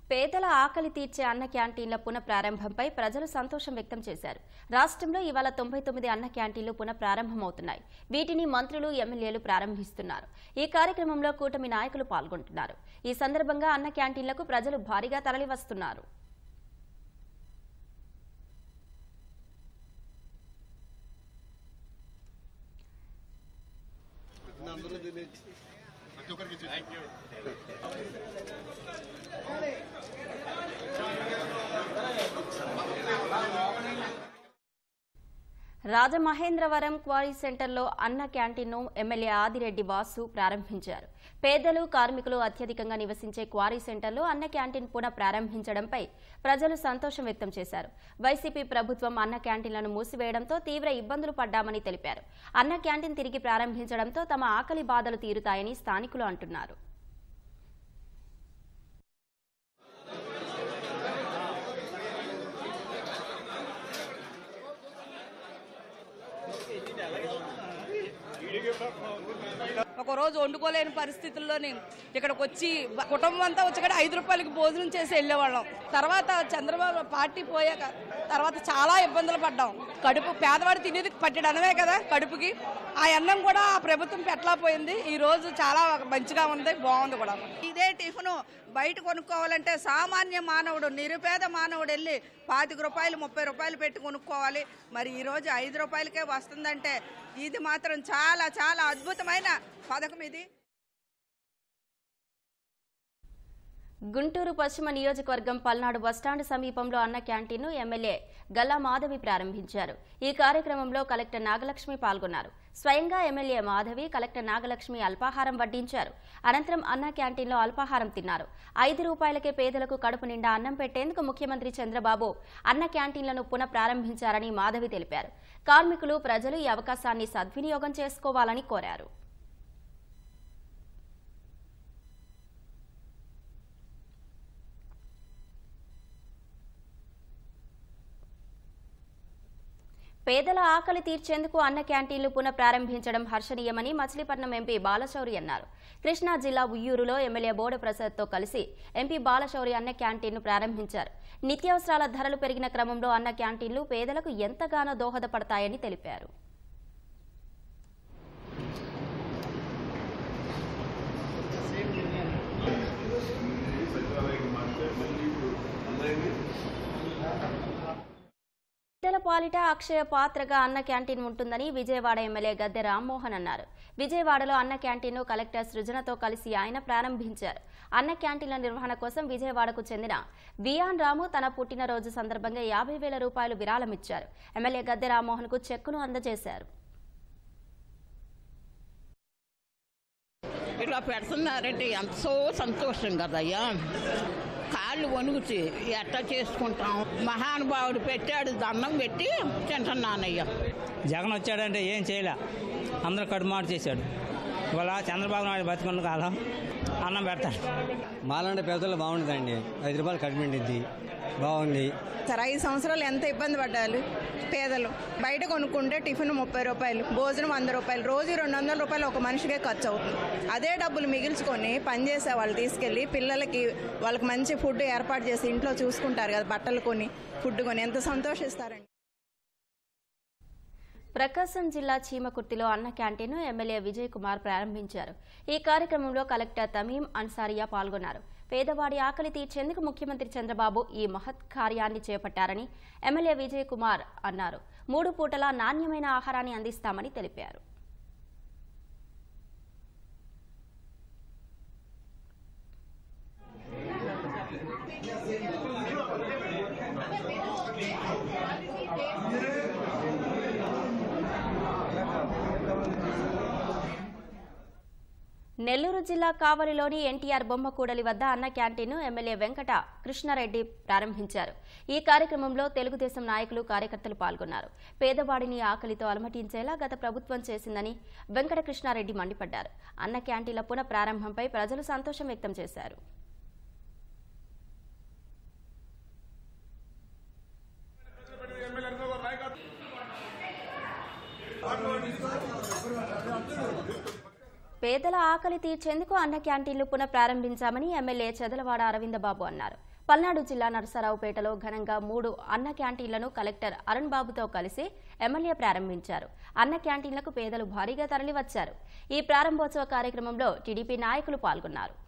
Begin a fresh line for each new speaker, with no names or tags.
పేదల ఆకలి తీర్చే అన్న క్యాంటీన్ల పునఃప్రారంభంపై ప్రజలు సంతోషం వ్యక్తం చేశారు రాష్ట్రంలో ఇవాళ తొంభై తొమ్మిది అన్న క్యాంటీన్లు పునఃప్రారంభమవుతున్నాయి వీటిని మంత్రులు ఎమ్మెల్యేలు ప్రారంభిస్తున్నారు ఈ కార్యక్రమంలో కూటమి నాయకులు పాల్గొంటున్నారు ఈ సందర్భంగా అన్న క్యాంటీన్లకు ప్రజలు భారీగా తరలివస్తున్నారు రాజమహేంద్రవరం క్వారీ సెంటర్లో అన్న క్యాంటీన్ను ఎమ్మెల్యే ఆదిరెడ్డి వాసు ప్రారంభించారు పేదలు కార్మికులు అత్యధికంగా నివసించే క్వారీ సెంటర్లో అన్న క్యాంటీన్ పునః ప్రారంభించడంపై ప్రజలు సంతోషం వ్యక్తం చేశారు వైసీపీ ప్రభుత్వం అన్న క్యాంటీన్లను మూసివేయడంతో తీవ్ర ఇబ్బందులు పడ్డామని తెలిపారు అన్న క్యాంటీన్ తిరిగి ప్రారంభించడంతో తమ ఆకలి బాధలు తీరుతాయని స్థానికులు అంటున్నారు
ఒక రోజు వండుకోలేని పరిస్థితుల్లోని ఇక్కడికి వచ్చి బ- కుటుంబం అంతా వచ్చి ఇక్కడ ఐదు రూపాయలకి భోజనం చేసి వెళ్ళేవాళ్ళం తర్వాత చంద్రబాబు పార్టీ పోయాక తర్వాత చాలా ఇబ్బందులు పడ్డాం కడుపు పేదవాడు తినేది పట్టెడు అన్నమే కదా కడుపుకి ఆ అన్నం కూడా ఆ ప్రభుత్వం పెట్టలేకపోయింది ఈ రోజు చాలా మంచిగా ఉంది బాగుంది కూడా
ఇదే టిఫిన్ బయట కొనుక్కోవాలంటే సామాన్య మానవుడు నిరుపేద మానవుడు వెళ్ళి పాతిక రూపాయలు ముప్పై రూపాయలు పెట్టి కొనుక్కోవాలి మరి ఈరోజు ఐదు రూపాయలకే వస్తుందంటే ఇది మాత్రం చాలా చాలా అద్భుతమైన పథకం ఇది
గుంటూరు పశ్చిమ నియోజకవర్గం పల్నాడు బస్టాండ్ సమీపంలో అన్న క్యాంటీన్ను ఎమ్మెల్యే గల్లా మాధవి ప్రారంభించారు ఈ కార్యక్రమంలో కలెక్టర్ నాగలక్ష్మి పాల్గొన్నారు స్వయంగా ఎమ్మెల్యే మాధవి కలెక్టర్ నాగలక్ష్మి అల్పాహారం వడ్డించారు అనంతరం అన్న క్యాంటీన్లో అల్పాహారం తిన్నారు ఐదు రూపాయలకే పేదలకు కడుపు నిండా అన్నం పెట్టేందుకు ముఖ్యమంత్రి చంద్రబాబు అన్న క్యాంటీన్లను పునః ప్రారంభించారని మాధవి తెలిపారు కార్మికులు ప్రజలు ఈ అవకాశాన్ని సద్వినియోగం చేసుకోవాలని కోరారు పేదల ఆకలి తీర్చేందుకు అన్న క్యాంటీన్లు పునః ప్రారంభించడం హర్షణీయమని మచిలీపట్నం ఎంపీ బాలశౌరి అన్నారు కృష్ణా జిల్లా ఉయ్యూరులో ఎమ్మెల్యే బోడ ప్రసాద్తో కలిసి ఎంపీ బాలశౌరి అన్న క్యాంటీన్ను ప్రారంభించారు నిత్యావసరాల ధరలు పెరిగిన క్రమంలో అన్న క్యాంటీన్లు పేదలకు ఎంతగానో దోహదపడతాయని తెలిపారు పేదల పాలిట అక్షయ పాత్రగా అన్న క్యాంటీన్ ఉంటుందని విజయవాడ ఎమ్మెల్యే గద్దె రామ్మోహన్ అన్నారు విజయవాడలో అన్న క్యాంటీన్ను కలెక్టర్ సృజనతో కలిసి ఆయన ప్రారంభించారు అన్న క్యాంటీన్ల నిర్వహణ కోసం విజయవాడకు చెందిన వియాన్ రాము తన పుట్టినరోజు సందర్భంగా యాభై వేల రూపాయలు విరాళమిచ్చారు ఎమ్మెల్యే గద్దె రామ్మోహన్ కు చెక్కును అందజేశారు
ఇట్లా పెడుతున్నారంటే ఎంతో సంతోషం కదయ్యా కాళ్ళు వణుకుతాయి ఎట్లా చేసుకుంటాం మహానుభావుడు పెట్టాడు దండం పెట్టి తింటున్నానయ్యా
జగన్ వచ్చాడంటే ఏం చేయలే అందరూ కడుమాటు చేశాడు ఇవాళ చంద్రబాబు నాయుడు బతుకున్న కాలం అన్నం పెడతాడు
మాలాంటి పేదలు బాగుంటుందండి ఐదు రూపాయలు కడిమిండిద్ది బాగుంది
సార్ ఐదు సంవత్సరాలు ఎంత ఇబ్బంది పడ్డారు పేదలు బయట కొనుక్కుంటే టిఫిన్ ముప్పై రూపాయలు భోజనం వంద రూపాయలు రోజు రెండు వందల రూపాయలు ఒక మనిషికే ఖర్చు అవుతుంది అదే డబ్బులు మిగిల్చుకొని పనిచేసే వాళ్ళు తీసుకెళ్ళి పిల్లలకి వాళ్ళకి మంచి ఫుడ్ ఏర్పాటు చేసి ఇంట్లో చూసుకుంటారు కదా బట్టలు కొని ఫుడ్ కొని ఎంత సంతోషిస్తారండి
ప్రకాశం జిల్లా చీమకుర్తిలో అన్న క్యాంటీన్ను ఎమ్మెల్యే విజయ్ కుమార్ ప్రారంభించారు ఈ కార్యక్రమంలో కలెక్టర్ తమీం అన్సారియా పాల్గొన్నారు పేదవాడి ఆకలి తీర్చేందుకు ముఖ్యమంత్రి చంద్రబాబు ఈ మహత్ కార్యాన్ని చేపట్టారని ఎమ్మెల్యే విజయ్ కుమార్ అన్నారు మూడు పూటలా నాణ్యమైన ఆహారాన్ని అందిస్తామని తెలిపారు నెల్లూరు జిల్లా కావలిలోని ఎన్టీఆర్ బొమ్మకూడలి వద్ద అన్న క్యాంటీన్ను ఎమ్మెల్యే వెంకట కృష్ణారెడ్డి ప్రారంభించారు ఈ కార్యక్రమంలో తెలుగుదేశం నాయకులు కార్యకర్తలు పాల్గొన్నారు పేదవాడిని ఆకలితో అలమటించేలా గత ప్రభుత్వం చేసిందని వెంకట కృష్ణారెడ్డి మండిపడ్డారు అన్న క్యాంటీన్ల పునః ప్రారంభంపై ప్రజలు సంతోషం వ్యక్తం చేశారు పేదల ఆకలి తీర్చేందుకు అన్న క్యాంటీన్లు పునః ప్రారంభించామని ఎమ్మెల్యే చెదలవాడ అరవిందబాబు అన్నారు పల్నాడు జిల్లా నరసరావుపేటలో ఘనంగా మూడు అన్న క్యాంటీన్లను కలెక్టర్ అరుణ్ బాబుతో కలిసి ఎమ్మెల్యే ప్రారంభించారు అన్న క్యాంటీన్లకు పేదలు భారీగా తరలివచ్చారు ఈ ప్రారంభోత్సవ కార్యక్రమంలో టీడీపీ నాయకులు పాల్గొన్నారు